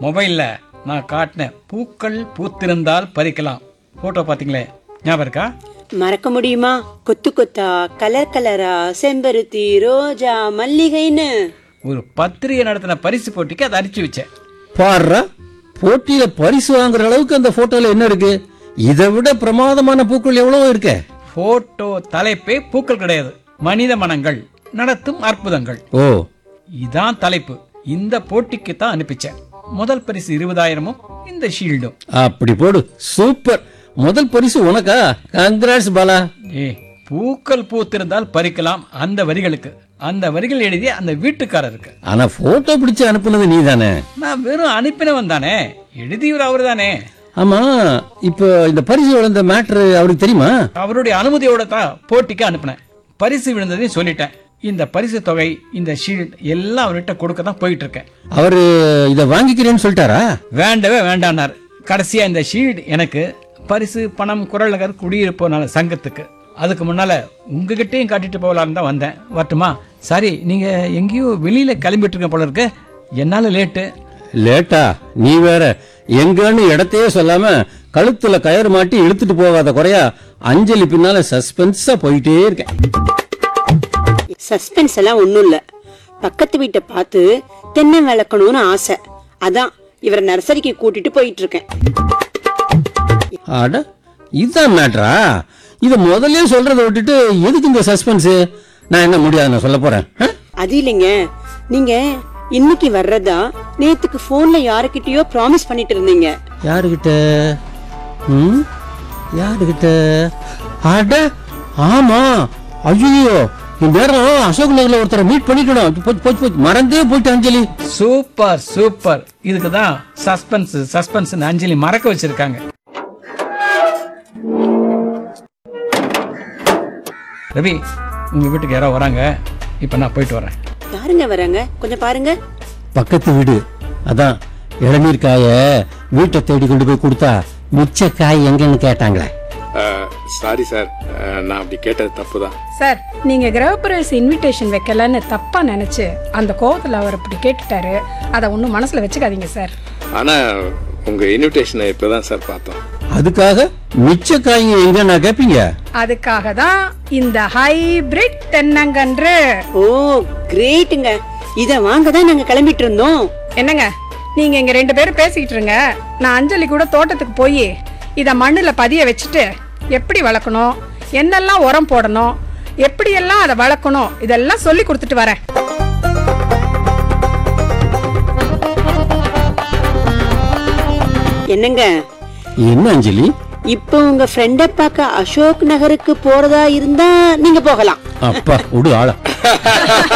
மொபைல்ல நான் காட்டின பூக்கள் பூத்திருந்தால் பறிக்கலாம் போட்டோ பாத்தீங்களே ஞாபகம் இருக்கா மறக்க முடியுமா கொத்து கொத்தா கலர் கலரா செம்பருத்தி ரோஜா மல்லிகைன்னு ஒரு பத்திரிகை நடத்தின பரிசு போட்டிக்கு அதை அடிச்சு வச்சேன் பாடுறா போட்டியில பரிசு வாங்குற அளவுக்கு அந்த போட்டோல என்ன இருக்கு இதை விட பிரமாதமான பூக்கள் எவ்வளவோ இருக்கே போட்டோ தலைப்பே பூக்கள் கிடையாது மனித மனங்கள் நடத்தும் அற்புதங்கள் ஓ இதான் தலைப்பு இந்த போட்டிக்கு தான் அனுப்பிச்சேன் முதல் பரிசு இருபதாயிரமும் இந்த ஷீல்டும் அப்படி போடு சூப்பர் முதல் பரிசு உனக்கா கங்க்ராட்ஸ் பாலா ஏ பூக்கள் பூத்திருந்தால் பறிக்கலாம் அந்த வரிகளுக்கு அந்த வரிகள் எழுதிய அந்த வீட்டுக்காரருக்கு ஆனா போட்டோ பிடிச்சு அனுப்புனது நீ தானே நான் வெறும் அனுப்பினவன் தானே எழுதியவர் அவர் தானே ஆமா இப்போ இந்த பரிசு விழுந்த மேட்ரு அவருக்கு தெரியுமா அவருடைய அனுமதியோட தான் போட்டிக்கு அனுப்பினேன் பரிசு விழுந்ததையும் சொல்லிட்டேன் இந்த பரிசு தொகை இந்த ஷீல்ட் எல்லாம் அவர்கிட்ட கொடுக்க தான் போயிட்டு இருக்கேன் அவரு இத வாங்கிக்கிறேன்னு சொல்லிட்டாரா வேண்டவே வேண்டானார் கடைசியா இந்த ஷீல்ட் எனக்கு பரிசு பணம் குரல் நகர் குடியிருப்பு நல சங்கத்துக்கு அதுக்கு முன்னால உங்ககிட்டயும் காட்டிட்டு போகலான்னு தான் வந்தேன் வரட்டுமா சரி நீங்க எங்கேயோ வெளியில கிளம்பிட்டு இருக்க போல இருக்கு என்னால லேட்டு லேட்டா நீ வேற எங்கன்னு இடத்தையே சொல்லாம கழுத்துல கயிறு மாட்டி இழுத்துட்டு போகாத குறையா அஞ்சலி பின்னால சஸ்பென்ஸா போயிட்டே இருக்கேன் சஸ்பென்ஸ் எல்லாம் ஒண்ணும் இல்ல பக்கத்து வீட்டை பார்த்து தென்னை விளக்கணும்னு ஆசை அதான் இவரை நர்சரிக்கு கூட்டிட்டு போயிட்டு இருக்கேன் அட இதுதான் மேட்ரா இத முதல்லயே சொல்றதை விட்டுட்டு எதுக்கு இந்த சஸ்பென்ஸ் நான் என்ன முடியாது நான் சொல்ல போறேன் ஆ? அது இல்லைங்க நீங்க இன்னைக்கு வர்றதா நேத்துக்கு போன்ல யாருக்கிட்டயோ ப்ராமிஸ் பண்ணிட்டு இருந்தீங்க யாருகிட்ட ம் யாருகிட்ட அட ஆமா ஐயோ நேரம் அசோக் நகர்ல ஒருத்தரை மீட் பண்ணிக்கணும் போச்சு போச்சு போச்சு மறந்தே போயிட்டு அஞ்சலி சூப்பர் சூப்பர் இதுக்கு தான் சஸ்பென்ஸ் சஸ்பென்ஸ் அஞ்சலி மறக்க வச்சிருக்காங்க ரவி உங்க வீட்டுக்கு யாரோ வராங்க இப்ப நான் போயிட்டு வரேன் யாருங்க வராங்க கொஞ்சம் பாருங்க பக்கத்து வீடு அதான் இளநீர் காய வீட்டை தேடி கொண்டு போய் கொடுத்தா மிச்ச காய் எங்கன்னு கேட்டாங்களே சாரி சார் நான் அப்படி கேட்டது தப்பு தான் சார் நீங்க கிரகப்பிரவேச இன்விடேஷன் வைக்கலன்னு தப்பா நினைச்சு அந்த கோவத்துல அவர் இப்படி கேட்டுட்டாரு அதை ஒன்றும் மனசுல வச்சுக்காதீங்க சார் ஆனால் உங்கள் இன்விடேஷனை இப்போ தான் சார் பார்த்தோம் அதுக்காக மிச்ச காய்ங்க எங்க நான் கேப்பீங்க அதுக்காக தான் இந்த ஹைபிரிட் தென்னங்கன்று ஓ கிரேட்டுங்க இத வாங்க தான் நாங்க கிளம்பிட்டு இருந்தோம் என்னங்க நீங்க இங்க ரெண்டு பேரும் பேசிக்கிட்டு இருங்க நான் அஞ்சலி கூட தோட்டத்துக்கு போய் இத மண்ணுல பதிய வச்சுட்டு எப்படி வளர்க்கணும் என்னெல்லாம் உரம் போடணும் எப்படியெல்லாம் அதை வளர்க்கணும் இதெல்லாம் சொல்லி கொடுத்துட்டு வரேன் என்னங்க என்ன அஞ்சலி இப்போ உங்க ஃப்ரெண்ட பார்க்க அசோக் நகருக்கு போறதா இருந்தா நீங்க போகலாம் அப்பா விடு ஆள